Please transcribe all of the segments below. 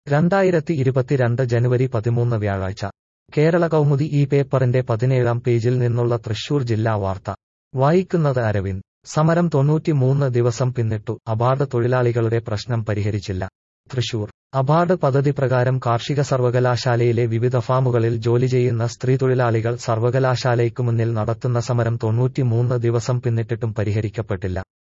രണ്ടായിരത്തി ഇരുപത്തിരണ്ട് ജനുവരി പതിമൂന്ന് വ്യാഴാഴ്ച കേരള കൗമുദി ഈ പേപ്പറിന്റെ പതിനേഴാം പേജിൽ നിന്നുള്ള തൃശൂർ ജില്ലാ വാർത്ത വായിക്കുന്നത് അരവിന്ദ് സമരം തൊണ്ണൂറ്റിമൂന്ന് ദിവസം പിന്നിട്ടു അബാർഡ് തൊഴിലാളികളുടെ പ്രശ്നം പരിഹരിച്ചില്ല തൃശൂർ അബാർഡ് പദ്ധതി പ്രകാരം കാർഷിക സർവകലാശാലയിലെ വിവിധ ഫാമുകളിൽ ജോലി ചെയ്യുന്ന സ്ത്രീ തൊഴിലാളികൾ സർവകലാശാലയ്ക്കു മുന്നിൽ നടത്തുന്ന സമരം തൊണ്ണൂറ്റിമൂന്ന് ദിവസം പിന്നിട്ടിട്ടും പരിഹരിക്കപ്പെട്ടില്ല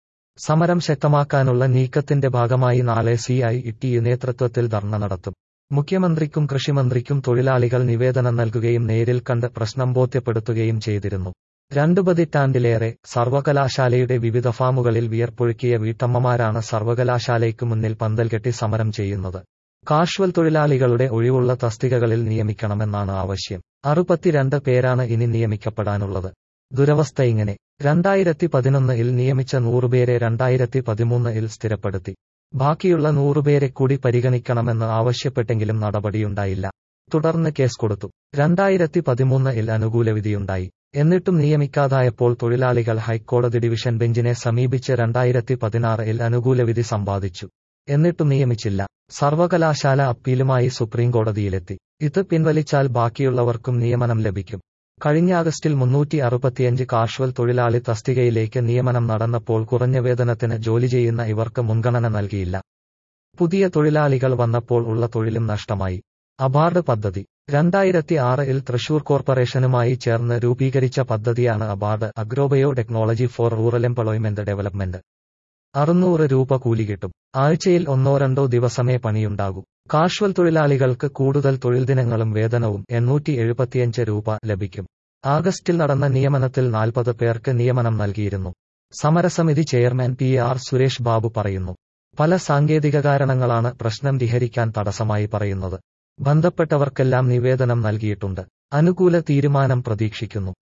സമരം ശക്തമാക്കാനുള്ള നീക്കത്തിന്റെ ഭാഗമായി നാളെ സി ഐ ടി നേതൃത്വത്തിൽ ധർണ നടത്തും മുഖ്യമന്ത്രിക്കും കൃഷിമന്ത്രിക്കും തൊഴിലാളികൾ നിവേദനം നൽകുകയും നേരിൽ കണ്ട് പ്രശ്നം ബോധ്യപ്പെടുത്തുകയും ചെയ്തിരുന്നു രണ്ടു പതിറ്റാണ്ടിലേറെ സർവകലാശാലയുടെ വിവിധ ഫാമുകളിൽ വിയർപ്പൊഴുക്കിയ വീട്ടമ്മമാരാണ് സർവകലാശാലയ്ക്കു മുന്നിൽ പന്തൽ കെട്ടി സമരം ചെയ്യുന്നത് കാഷ്വൽ തൊഴിലാളികളുടെ ഒഴിവുള്ള തസ്തികകളിൽ നിയമിക്കണമെന്നാണ് ആവശ്യം അറുപത്തിരണ്ട് പേരാണ് ഇനി നിയമിക്കപ്പെടാനുള്ളത് ദുരവസ്ഥ ഇങ്ങനെ രണ്ടായിരത്തി പതിനൊന്ന് ഇൽ നിയമിച്ച നൂറുപേരെ രണ്ടായിരത്തി പതിമൂന്ന് ഇൽ സ്ഥിരപ്പെടുത്തി ബാക്കിയുള്ള നൂറുപേരെ കൂടി പരിഗണിക്കണമെന്ന് ആവശ്യപ്പെട്ടെങ്കിലും നടപടിയുണ്ടായില്ല തുടർന്ന് കേസ് കൊടുത്തു രണ്ടായിരത്തി പതിമൂന്ന് ഇൽ അനുകൂല വിധിയുണ്ടായി എന്നിട്ടും നിയമിക്കാതായപ്പോൾ തൊഴിലാളികൾ ഹൈക്കോടതി ഡിവിഷൻ ബെഞ്ചിനെ സമീപിച്ച് രണ്ടായിരത്തി പതിനാറിൽ അനുകൂല വിധി സമ്പാദിച്ചു എന്നിട്ടും നിയമിച്ചില്ല സർവകലാശാല അപ്പീലുമായി സുപ്രീംകോടതിയിലെത്തി ഇത് പിൻവലിച്ചാൽ ബാക്കിയുള്ളവർക്കും നിയമനം ലഭിക്കും കഴിഞ്ഞ ആഗസ്റ്റിൽ മുന്നൂറ്റി അറുപത്തിയഞ്ച് കാഷ്വൽ തൊഴിലാളി തസ്തികയിലേക്ക് നിയമനം നടന്നപ്പോൾ കുറഞ്ഞ വേതനത്തിന് ജോലി ചെയ്യുന്ന ഇവർക്ക് മുൻഗണന നൽകിയില്ല പുതിയ തൊഴിലാളികൾ വന്നപ്പോൾ ഉള്ള തൊഴിലും നഷ്ടമായി അബാർഡ് പദ്ധതി രണ്ടായിരത്തി ആറിൽ തൃശൂർ കോർപ്പറേഷനുമായി ചേർന്ന് രൂപീകരിച്ച പദ്ധതിയാണ് ABARD agro bio technology for rural employment development അറുന്നൂറ് രൂപ കൂലി കിട്ടും ആഴ്ചയിൽ ഒന്നോ രണ്ടോ ദിവസമേ പണിയുണ്ടാകൂ കാഷ്വൽ തൊഴിലാളികൾക്ക് കൂടുതൽ തൊഴിൽ ദിനങ്ങളും വേതനവും എണ്ണൂറ്റി എഴുപത്തിയഞ്ച് രൂപ ലഭിക്കും ആഗസ്റ്റിൽ നടന്ന നിയമനത്തിൽ നാൽപ്പത് പേർക്ക് നിയമനം നൽകിയിരുന്നു സമരസമിതി chairman P R Suresh Babu പറയുന്നു പല സാങ്കേതിക കാരണങ്ങളാണ് പ്രശ്നം പരിഹരിക്കാൻ തടസ്സമായി പറയുന്നത് ബന്ധപ്പെട്ടവർക്കെല്ലാം നിവേദനം നൽകിയിട്ടുണ്ട് അനുകൂല തീരുമാനം പ്രതീക്ഷിക്കുന്നു